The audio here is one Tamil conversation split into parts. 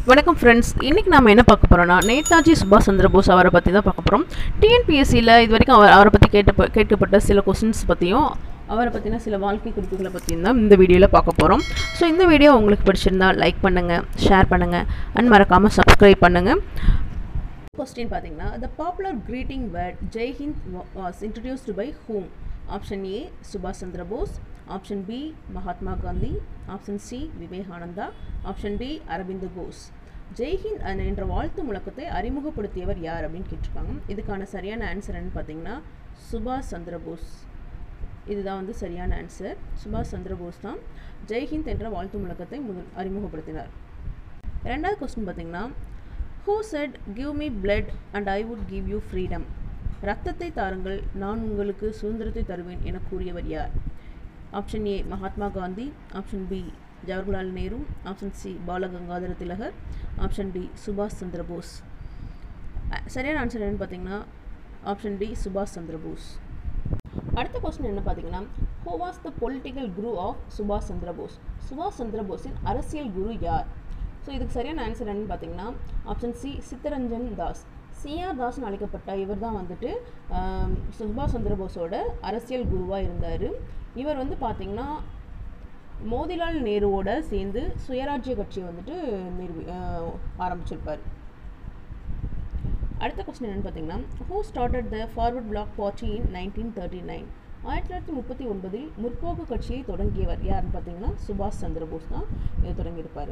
வணக்கம் ஃப்ரெண்ட்ஸ் இன்றைக்கி நம்ம என்ன பார்க்க போகிறோம்னா நேதாஜி சுபாஷ் சந்திர போஸ் அவரை பற்றி தான் பார்க்க போகிறோம் டிஎன்பிஎஸ்சியில் இது வரைக்கும் அவர் அவரை பற்றி கேட்ட கேட்கப்பட்ட சில கொஸ்டின்ஸ் பற்றியும் அவரை பற்றின சில வாழ்க்கை குறிப்புகளை பற்றியும் தான் இந்த வீடியோவில் பார்க்க போகிறோம் ஸோ இந்த வீடியோ உங்களுக்கு பிடிச்சிருந்தா லைக் பண்ணுங்கள் ஷேர் பண்ணுங்கள் அண்ட் மறக்காமல் சப்ஸ்கிரைப் பண்ணுங்கள் கொஸ்டின் பார்த்தீங்கன்னா the popular greeting word Jai Hind was introduced by whom option A சுபாஷ் Chandra Bose option B Mahatma Gandhi option C Vivekananda option D Aravind Ghosh Jai Hind அன் என்ற வாழ்த்து முழக்கத்தை அறிமுகப்படுத்தியவர் யார் அப்படின்னு கேட்டிருக்காங்க இதுக்கான சரியான ஆன்சர் என்னன்னு பார்த்தீங்கன்னா சுபாஷ் சந்திர போஸ் இதுதான் வந்து சரியான ஆன்சர் சுபாஷ் சந்திர போஸ் தான் ஜெய்ஹிந்த் என்ற வாழ்த்து முழக்கத்தை முதல் அறிமுகப்படுத்தினார் ரெண்டாவது கொஸ்டின் பார்த்தீங்கன்னா who said give me blood and I would give you freedom ரத்தத்தை தாருங்கள் நான் உங்களுக்கு சுதந்திரத்தை தருவேன் என கூறியவர் யார் option A Mahatma Gandhi option B Jawaharlal Nehru option C Balagangadhara Tilak option D சுபாஷ் சந்திர போஸ் அ- சரியான ஆன்சர் என்னன்னு பார்த்தீங்கன்னா ஆப்ஷன் டி சுபாஷ் சந்திர போஸ் அடுத்த கொஸ்டின் என்ன பார்த்தீங்கன்னா who was the political guru of சுபாஷ் சந்திர போஸ் சுபாஷ் சந்திர போஸின் அரசியல் குரு யார் ஸோ இதுக்கு சரியான ஆன்சர் என்னன்னு பார்த்தீங்கன்னா option C Chittaranjan Das CR தாஸ்னு அழைக்கப்பட்ட இவர் தான் வந்துட்டு ஆம், சுபாஷ் சந்திர போஸோட அரசியல் குருவாக இருந்தார் இவர் வந்து பார்த்தீங்கன்னா மோதிலால் நேருவோட சேர்ந்து சுயராஜ்ய கட்சியை வந்துட்டு நிறுவி ஆஹ், ஆரம்பிச்சிருப்பார் அடுத்த கொஸ்டின் என்னன்னு பார்த்தீங்கன்னா who started the forward bloc party in nineteen thirty nine ஆயிரத்தி தொள்ளாயிரத்தி முப்பத்தி ஒன்பதில் முற்போக்கு கட்சியை தொடங்கியவர் யாருன்னு பார்த்தீங்கன்னா சுபாஷ் சந்திர போஸ் தான் இதை தொடங்கியிருப்பார்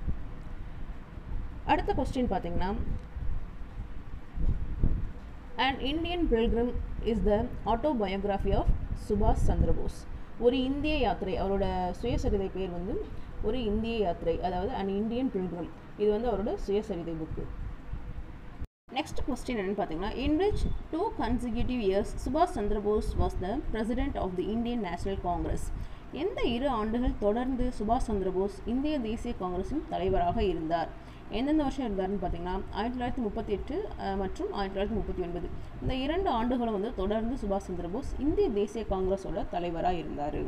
அடுத்த கொஸ்டின் பார்த்தீங்கன்னா and Indian pilgrim is the autobiography of சுபாஷ் சந்திர போஸ் ஒரு இந்திய யாத்திரை அவரோட சுயசரிதை பேர் வந்து ஒரு இந்திய யாத்திரை அதாவது அன் இந்தியன் பில்கிரம் இது வந்து அவரோட சுயசரிதை புக்கு நெக்ஸ்ட் கொஸ்டின் என்னன்னு பார்த்தீங்கன்னா in which two consecutive years சுபாஷ் Chandra Bose was the president of the Indian National Congress எந்த இரு ஆண்டுகள் தொடர்ந்து சுபாஷ் சந்திர போஸ் இந்திய தேசிய காங்கிரஸின் தலைவராக இருந்தார் எந்தெந்த வருஷம் இருந்தார்னு பார்த்தீங்கன்னா ஆயிரத்தி தொள்ளாயிரத்தி முப்பத்தி எட்டு மற்றும் ஆயிரத்தி தொள்ளாயிரத்தி முப்பத்தி ஒன்பது இந்த இரண்டு ஆண்டுகளும் வந்து தொடர்ந்து சுபாஷ் சந்திர போஸ் இந்திய தேசிய காங்கிரஸோட தலைவராக இருந்தார்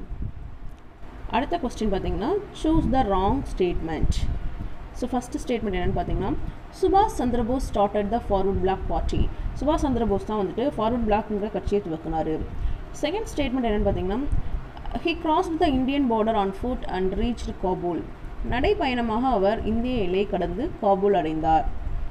அடுத்த கொஸ்டின் பார்த்தீங்கன்னா choose the wrong statement so first statement என்னென்னு பார்த்தீங்கன்னா சுபாஷ் Chandra Bose started the forward bloc party சுபாஷ் சந்திர போஸ் தான் வந்துட்டு ஃபார்வர்ட் பிளாக்ங்கிற கட்சியை துவக்கினார் செகண்ட் ஸ்டேட்மெண்ட் என்னென்னு பார்த்தீங்கன்னா he crossed the Indian border on foot and reached Kabul நடைப்பயணமாக அவர் இந்திய எல்லை கடந்து காபூல் அடைந்தார்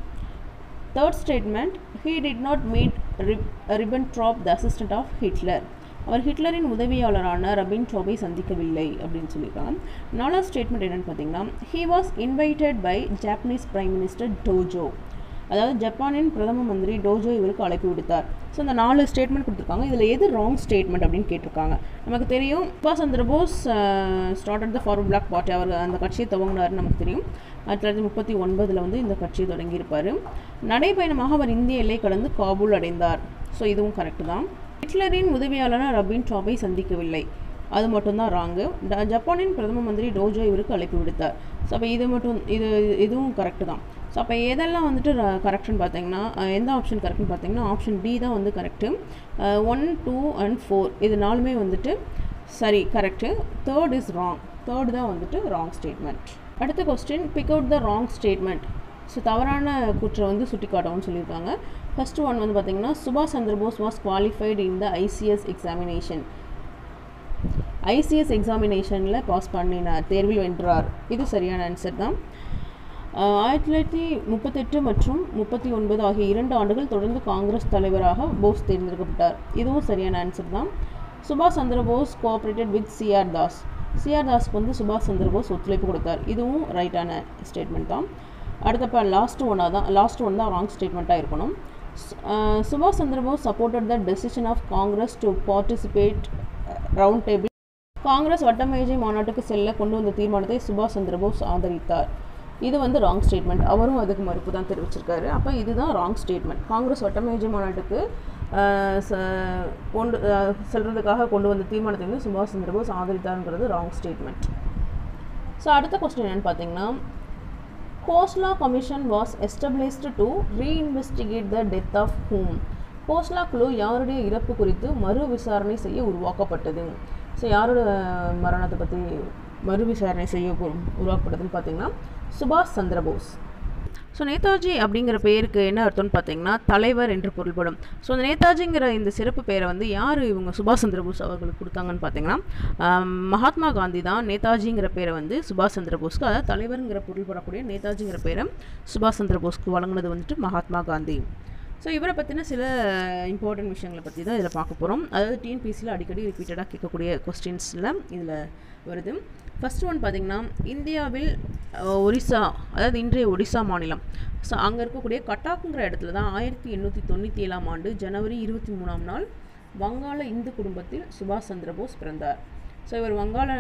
third statement he did not meet Ribbentrop the assistant of Hitler அவர் ஹிட்லரின் உதவியாளரான ரபின் ட்ராப்பை சந்திக்கவில்லை அப்படின்னு சொல்லியிருக்காங்க நாலாவது ஸ்டேட்மெண்ட் என்னன்னு பார்த்தீங்கன்னா he was invited by Japanese prime minister Tojo அதாவது ஜப்பானின் பிரதம மந்திரி டோஜோ இவருக்கு அழைப்பு விடுத்தார் ஸோ இந்த நாலு ஸ்டேட்மெண்ட் கொடுத்துருக்காங்க இதில் எது ராங் ஸ்டேட்மெண்ட் அப்படின்னு கேட்டிருக்காங்க நமக்கு தெரியும் சுபாஷ் Chandra Bose started the forward bloc party அவர் அந்த கட்சியை துவங்கினாருன்னு நமக்கு தெரியும் ஆயிரத்தி தொள்ளாயிரத்தி முப்பத்தி ஒன்பதில் வந்து இந்த கட்சியை தொடங்கியிருப்பார் நடைப்பயணமாக அவர் இந்திய எல்லை கடந்து காபூல் அடைந்தார் ஸோ இதுவும் கரெக்டு தான் ஹிட்லரின் உதவியாளரான ரபின் டாப்பை சந்திக்கவில்லை அது மட்டும்தான் ராங்கு ட- ஜப்பானின் பிரதம மந்திரி டோஜோ இவருக்கு அழைப்பு விடுத்தார் ஸோ அப்போ இது மட்டும் இது இதுவும் கரெக்டு தான் ஸோ அப்போ எதெல்லாம் வந்துட்டு கரெக்ஷன் பார்த்தீங்கன்னா அஹ், எந்த ஆப்ஷன் கரெக்ட்னு பார்த்தீங்கன்னா ஆப்ஷன் டி தான் வந்து correct one two and four இது நாலுமே வந்துட்டு சரி correct third is wrong third தான் வந்துட்டு ராங் ஸ்டேட்மெண்ட் அடுத்த question pick out the wrong statement so தவறான குற்றம் வந்து சுட்டி காட்டவும்னு சொல்லியிருக்காங்க ஃபர்ஸ்ட் ஒன் வந்து பார்த்தீங்கன்னா சுபாஷ் Chandra Bose was qualified in the ICS examination ICS எக்ஸாமினேஷனில் பாஸ் பண்ணினார் தேர்வில் வென்றார் இது சரியான ஆன்சர் தான் ஆஹ் ஆயிரத்தி தொள்ளாயிரத்தி முப்பத்தெட்டு மற்றும் முப்பத்தி ஒன்பது ஆகிய இரண்டு ஆண்டுகள் தொடர்ந்து காங்கிரஸ் தலைவராக போஸ் தேர்ந்தெடுக்கப்பட்டார் இதுவும் சரியான ஆன்சர் தான் சுபாஷ் Chandra Bose cooperated with CR Das CR தாஸ்க்கு வந்து சுபாஷ் சந்திர போஸ் ஒத்துழைப்பு கொடுத்தார் இதுவும் ரைட்டான ஸ்டேட்மெண்ட் தான் அடுத்தப்ப லாஸ்ட் ஒன்னாக தான் லாஸ்ட் ஒன் தான் ராங் ஸ்டேட்மெண்ட்டாக இருக்கணும் சு- ஆஹ் சுபாஷ் Chandra Bose supported the decision of Congress to participate round table Congress வட்டமேஜை மாநாட்டுக்கு செல்ல கொண்டு வந்த தீர்மானத்தை சுபாஷ் சந்திர போஸ் ஆதரித்தார் இது வந்து ராங் ஸ்டேட்மெண்ட் அவரும் அதுக்கு மறுப்பு தான் தெரிவிச்சிருக்காரு அப்போ இதுதான் ராங் ஸ்டேட்மெண்ட் காங்கிரஸ் வட்டமேஜை மாநாட்டுக்கு ஆஹ், ச- கொண்டு ஆஹ், செல்றதுக்காக கொண்டு வந்த தீர்மானத்தை வந்து சுபாஷ் சந்திர போஸ் ஆதரித்தாருங்கிறது ராங் ஸ்டேட்மெண்ட் ஸோ அடுத்த கொஸ்டின் என்னன்னு பார்த்தீங்கன்னா Khosla commission was established to reinvestigate the death of whom Khosla குழு யாருடைய இறப்பு குறித்து மறு விசாரணை செய்ய உருவாக்கப்பட்டது ஸோ யாரோட மரணத்தை பற்றி மறு விசாரணை செய்ய உரு- உருவாக்கப்பட்டதுன்னு பார்த்தீங்கன்னா சுபாஷ் சந்திர போஸ் ஸோ நேதாஜி அப்படிங்கிற பேருக்கு என்ன அர்த்தம்னு பார்த்தீங்கன்னா தலைவர் என்று பொருள்படும் ஸோ அந்த நேதாஜிங்கிற இந்த சிறப்பு பேரை வந்து யார் இவங்க சுபாஷ் சந்திர போஸ் அவர்களுக்கு கொடுத்தாங்கன்னு பார்த்தீங்கன்னா ஆம், மகாத்மா காந்தி தான் நேதாஜிங்கிற பேரை வந்து சுபாஷ் சந்திர போஸ்க்கு அதாவது தலைவருங்கிற பொருள்படக்கூடிய நேதாஜிங்கிற பேரை சுபாஷ் சந்திர போஸ்க்கு வழங்கினது வந்துட்டு மகாத்மா காந்தி ஸோ இவரை பற்றின சில இம்பார்ட்டன்ட் விஷயங்களை பற்றி தான் இதில் பார்க்க போகிறோம் அதாவது டிஎன்பிசியில் அடிக்கடி ரிப்பீட்டடாக கேட்கக்கூடிய கொஸ்டின்ஸில் இதில் வருது ஃபர்ஸ்ட் ஒன் பார்த்திங்கன்னா இந்தியாவில் அஹ், ஒரிசா அதாவது இன்றைய ஒடிசா மாநிலம் ஸோ அங்கே இருக்கக்கூடிய கட்டாக்குங்கிற இடத்துல தான் ஆயிரத்தி எண்ணூற்றி தொண்ணூற்றி ஏழாம் ஆண்டு ஜனவரி இருபத்தி மூணாம் நாள் வங்காள இந்து குடும்பத்தில் சுபாஷ் சந்திர போஸ் பிறந்தார் ஸோ இவர் வங்காள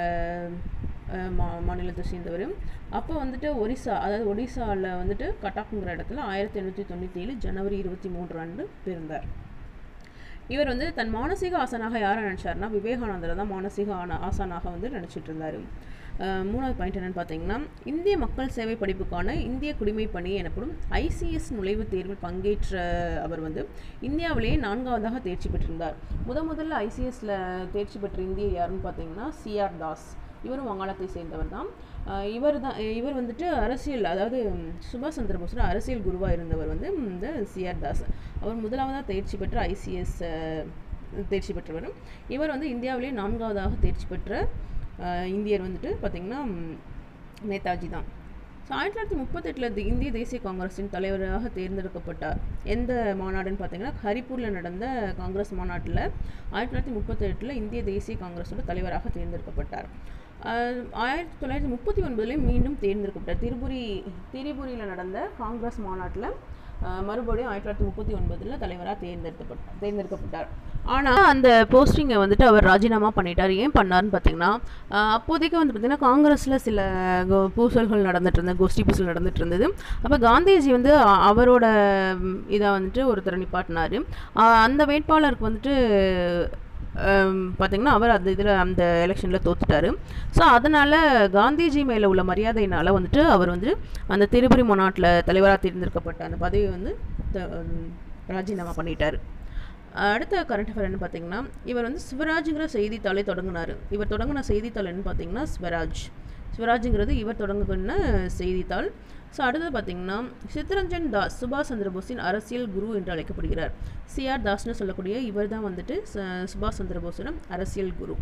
அஹ், மா மாநிலத்தை சேர்ந்தவர் அப்போ வந்துட்டு ஒரிசா அதாவது ஒடிசாவில் வந்துட்டு கட்டாக்குங்கிற இடத்துல ஆயிரத்தி எண்ணூற்றி தொண்ணூற்றி ஏழு ஜனவரி இருபத்தி மூன்று அன்று பிறந்தார் இவர் வந்து தன் மானசீக ஆசானாக யாரை நினச்சாருன்னா விவேகானந்தரை தான் மானசீக ஆன ஆசானாக வந்து நினச்சிட்டு இருந்தார் அஹ் மூணாவது பாயிண்ட் என்னன்னு பார்த்தீங்கன்னா இந்திய மக்கள் சேவை படிப்புக்கான இந்திய குடிமைப் பணி எனப்படும் ஐசிஎஸ் நுழைவுத் தேர்வில் பங்கேற்ற அவர் வந்து இந்தியாவிலேயே நான்காவதாக தேர்ச்சி பெற்றிருந்தார் முத முதல்ல ஐசிஎஸ்ல தேர்ச்சி பெற்ற இந்தியர் யாருன்னு பார்த்தீங்கன்னா சிஆர் தாஸ் இவரும் வங்காளத்தை சேர்ந்தவர் தான் இவர் தான் இவர் வந்துட்டு அரசியல் அதாவது ம், சுபாஷ் சந்திர போஸ் அரசியல் குருவாக இருந்தவர் வந்து இந்த சிஆர் தாஸ் அவர் முதலாவதாக தேர்ச்சி பெற்ற ஐசிஎஸ் தேர்ச்சி பெற்றவர் இவர் வந்து இந்தியாவிலேயே நான்காவதாக தேர்ச்சி பெற்ற அஹ், இந்தியர் வந்துட்டு பார்த்திங்கன்னா ம், நேதாஜி தான் ஸோ ஆயிரத்தி தொள்ளாயிரத்தி முப்பத்தெட்டில் இந்திய தேசிய காங்கிரஸின் தலைவராக தேர்ந்தெடுக்கப்பட்டார் எந்த மாநாடுன்னு பார்த்தீங்கன்னா ஹரிப்பூரில் நடந்த காங்கிரஸ் மாநாட்டில் ஆயிரத்தி தொள்ளாயிரத்தி முப்பத்தெட்டில் இந்திய தேசிய காங்கிரஸோட தலைவராக தேர்ந்தெடுக்கப்பட்டார் ஆஹ் ஆயிரத்தி தொள்ளாயிரத்தி முப்பத்தி ஒன்பதுலேயும் மீண்டும் தேர்ந்தெடுக்கப்பட்டார் திரிபுரி திரிபுரியில் நடந்த காங்கிரஸ் மாநாட்டில் ஆஹ் மறுபடியும் ஆயிரத்தி தொள்ளாயிரத்தி முப்பத்தி ஒன்பதில் தலைவராக தேர்ந்தெடுக்கப்பட்டார் தேர்ந்தெடுக்கப்பட்டார் ஆனால் அந்த போஸ்டிங்கை வந்துட்டு அவர் ராஜினாமா பண்ணிட்டார் ஏன் பண்ணாருன்னு பார்த்தீங்கன்னா ஆஹ் அப்போதைக்கு வந்து பார்த்தீங்கன்னா காங்கிரஸில் சில கோ- பூசல்கள் நடந்துட்டு இருந்தது கோஷ்டி பூசல் நடந்துட்டு இருந்தது அப்போ காந்திஜி வந்து அ- அவரோட இதை வந்துட்டு ஒருத்தர் நிப்பாட்டினார் அந்த வேட்பாளருக்கு வந்துட்டு பார்த்தீங்கன்னா அவர் அந்த இதில் அந்த எலெக்ஷனில் தோத்துட்டாரு ஸோ அதனால் காந்திஜி மேலே உள்ள மரியாதையினால் வந்துட்டு அவர் வந்து அந்த திருப்பதி மாநாட்டில் தலைவராக தேர்ந்தெடுக்கப்பட்ட அந்த பதவியை வந்து த- உம், ராஜினாமா பண்ணிட்டார் அடுத்த கரண்ட் அஃபேர் என்ன பார்த்தீங்கன்னா இவர் வந்து ஸ்வராஜுங்கிற செய்தித்தாளை தொடங்கினார் இவர் தொடங்கின செய்தித்தாள் என்ன பார்த்தீங்கன்னா ஸ்வராஜ் ஸ்வராஜுங்கிறது இவர் தொடங்கின செய்தித்தாள் ஸோ அடுத்தது பார்த்தீங்கன்னா சித்தரஞ்சன் தாஸ் சுபாஷ் சந்திர போஸின் அரசியல் குரு என்று அழைக்கப்படுகிறார் சிஆர் தாஸ்னு சொல்லக்கூடிய இவர் தான் வந்துட்டு ச- சுபாஷ் சந்திர போஸோட அரசியல் குரு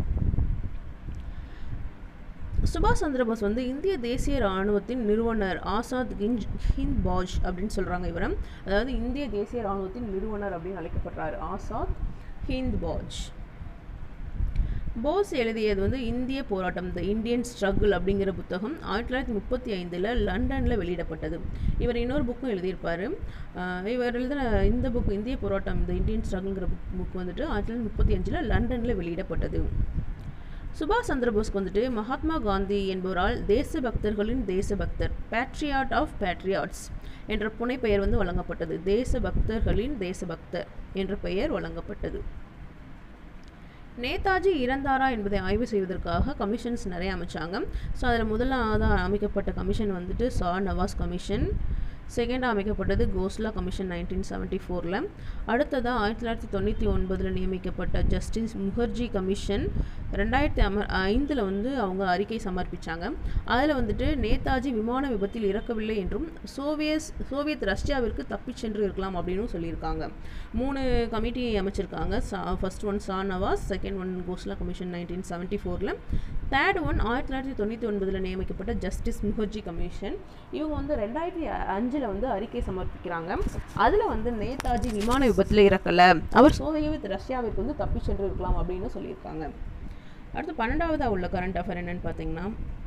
சுபாஷ் சந்திர போஸ் வந்து இந்திய தேசிய இராணுவத்தின் நிறுவனர் ஆசாத் கிஞ்ச் ஹிந்த் பாஜ் அப்படின்னு சொல்கிறாங்க இவரை அதாவது இந்திய தேசிய இராணுவத்தின் நிறுவனர் அப்படின்னு அழைக்கப்படுறாரு ஆசாத் ஹிந்த் பாஜ் போஸ் எழுதியது வந்து இந்திய போராட்டம் த இந்தியன் ஸ்ட்ரகிள் அப்படிங்கிற புத்தகம் ஆயிரத்தி தொள்ளாயிரத்தி முப்பத்தி ஐந்தில் லண்டனில் வெளியிடப்பட்டது இவர் இன்னொரு புக்கும் எழுதியிருப்பார் ஆஹ் இவர் எழுதின இந்த புக் இந்திய போராட்டம் த இந்தியன் ஸ்ட்ரகிள்ங்கிற புக் புக் வந்துட்டு ஆயிரத்தி தொள்ளாயிரத்தி முப்பத்தி அஞ்சில் லண்டனில் வெளியிடப்பட்டது சுபாஷ் சந்திர போஸ்க்கு வந்துட்டு மகாத்மா காந்தி என்பவரால் தேசபக்தர்களின் தேசபக்தர் பேட்ரியாட் ஆஃப் பேட்ரியாட்ஸ் என்ற புனைப்பெயர் வந்து வழங்கப்பட்டது தேசபக்தர்களின் தேசபக்தர் என்ற பெயர் வழங்கப்பட்டது நேதாஜி இறந்தாரா என்பதை ஆய்வு செய்வதற்காக கமிஷன்ஸ் நிறைய அமைச்சாங்க ஸோ அதில் முதலாவதாக அமைக்கப்பட்ட கமிஷன் வந்துட்டு சா நவாஸ் கமிஷன் செகண்டாக அமைக்கப்பட்டது கோஸ்லா கமிஷன் நைன்டீன் செவன்ட்டி ஃபோரில் அடுத்ததாக ஆயிரத்தி தொள்ளாயிரத்தி தொண்ணூற்றி ஒன்பதில் நியமிக்கப்பட்ட ஜஸ்டிஸ் முகர்ஜி கமிஷன் ரெண்டாயிரத்தி அம ஐந்தில் வந்து அவங்க அறிக்கை சமர்ப்பிச்சாங்க அதில் வந்துட்டு நேதாஜி விமான விபத்தில் இறக்கவில்லை என்றும் சோவியஸ் சோவியத் ரஷ்யாவிற்கு தப்பிச் சென்று இருக்கலாம் அப்படின்னு சொல்லியிருக்காங்க மூணு கமிட்டி அமைச்சிருக்காங்க சா first one Shah Nawaz second one Khosla commission nineteen seventy ஃபோரில் தேர்ட் ஒன் ஆயிரத்தி தொள்ளாயிரத்தி தொண்ணூற்றி ஒன்பதில் நியமிக்கப்பட்ட ஜஸ்டிஸ் முகர்ஜி கமிஷன் இவங்க வந்து ரெண்டாயிரத்தி அஞ்சில் வந்து அறிக்கை சமர்ப்பிக்கிறாங்க அதில் வந்து நேதாஜி விமான விபத்தில் இறக்கலை அவர் சோவியத் ரஷ்யாவிற்கு வந்து தப்பிச் சென்று இருக்கலாம் அப்படின்னு சொல்லியிருக்காங்க அடுத்து பன்னெண்டாவதாக உள்ள கரண்ட் அஃபேர் என்னன்னு பார்த்தீங்கன்னா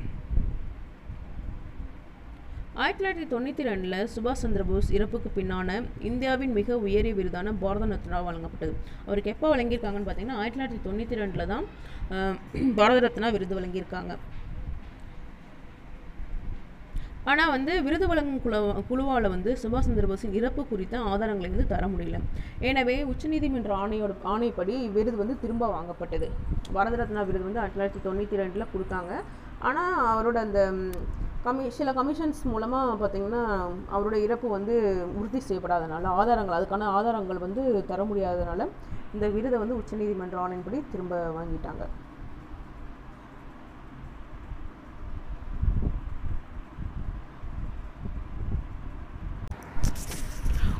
ஆயிரத்தி தொள்ளாயிரத்தி தொண்ணூற்றி ரெண்டில் சுபாஷ் சந்திர போஸ் இறப்புக்கு பின்னான இந்தியாவின் மிக உயரிய விருதான பாரத ரத்னா வழங்கப்பட்டது அவருக்கு எப்போ வழங்கியிருக்காங்கன்னு பார்த்தீங்கன்னா ஆயிரத்தி தொள்ளாயிரத்தி தொண்ணூற்றி ரெண்டில் தான் அஹ், பாரத ரத்னா விருது வழங்கியிருக்காங்க ஆனால் வந்து விருது வழங்கும் குழு குழுவால் வந்து சுபாஷ் சந்திர போஸின் இறப்பு குறித்த ஆதாரங்களை வந்து தர முடியல எனவே உச்சநீதிமன்ற ஆணையோட ஆணைப்படி விருது வந்து திரும்ப வாங்கப்பட்டது பாரத ரத்னா விருது வந்து ஆயிரத்தி தொள்ளாயிரத்தி தொண்ணூற்றி ரெண்டில் கொடுத்தாங்க ஆனால் அவரோட அந்த ம், கமி சில கமிஷன்ஸ் மூலமாக பார்த்தீங்கன்னா அவரோட இறப்பு வந்து உறுதி செய்யப்படாதனால ஆதாரங்கள் அதுக்கான ஆதாரங்கள் வந்து தர முடியாதனால இந்த விருதை வந்து உச்சநீதிமன்ற ஆணையின்படி திரும்ப வாங்கிட்டாங்க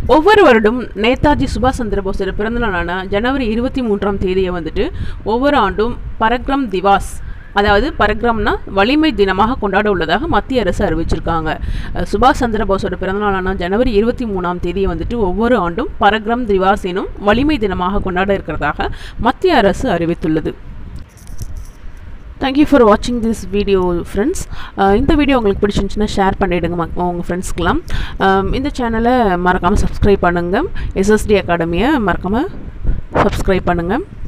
ஒவ்வொரு வருடம் நேதாஜி சுபாஷ் சந்திர போஸோட பிறந்தநாளான ஜனவரி இருபத்தி மூன்றாம் தேதியை வந்துட்டு ஒவ்வொரு ஆண்டும் பரக்ரம் திவாஸ் அதாவது பரக்ரம்னா வலிமை தினமாக கொண்டாட உள்ளதாக மத்திய அரசு அறிவிச்சிருக்காங்க அஹ் சுபாஷ் சந்திர போஸோட பிறந்தநாளான ஜனவரி இருபத்தி மூணாம் தேதியை வந்துட்டு ஒவ்வொரு ஆண்டும் பரக்ரம் திவாஸ் எனும் வலிமை தினமாக கொண்டாட இருக்கிறதாக மத்திய அரசு அறிவித்துள்ளது தேங்க்யூ ஃபார் வாட்சிங் திஸ் வீடியோ ஃப்ரெண்ட்ஸ் இந்த வீடியோ உங்களுக்கு பிடிச்சிருந்துச்சுன்னா ஷேர் பண்ணிவிடுங்க மக் உங்கள் ஃப்ரெண்ட்ஸ்க்கெலாம் இந்த சேனலை மறக்காமல் சப்ஸ்கிரைப் பண்ணுங்கள் எஸ்எஸ்டி அகாடமியை மறக்காமல் சப்ஸ்கிரைப் பண்ணுங்கள்